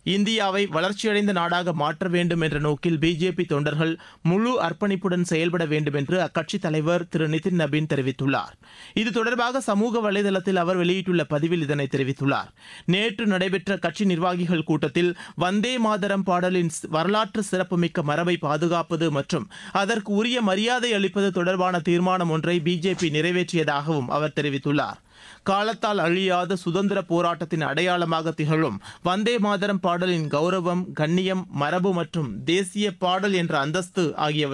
இந்தியாவை வளர்ச்சியடைந்த நாடாக மாற்ற வேண்டும் என்ற நோக்கில் பிஜேபி தொண்டர்கள் முழு அர்ப்பணிப்புடன் செயல்பட வேண்டும் என்று அக்கட்சித் தலைவர் திரு நிதின் நபீன் தெரிவித்துள்ளார் இது தொடர்பாக சமூக வலைதளத்தில் அவர் வெளியிட்டுள்ள பதிவில் இதனை தெரிவித்துள்ளார் நேற்று நடைபெற்ற கட்சி நிர்வாகிகள் கூட்டத்தில் வந்தே மாதரம் பாடலின் வரலாற்று சிறப்புமிக்க மரபை பாதுகாப்பது மற்றும் அதற்கு உரிய மரியாதை அளிப்பது தொடர்பான தீர்மானம் ஒன்றை பிஜேபி நிறைவேற்றியதாகவும் அவர் தெரிவித்துள்ளார் காலத்தால் அழியாத சுதந்திர போராட்டத்தின் அடையாளமாக திகழும் வந்தே மாதரம் பாடலின் கௌரவம் கண்ணியம் மரபு மற்றும் தேசிய பாடல் என்ற அந்தஸ்து ஆகியவற்றை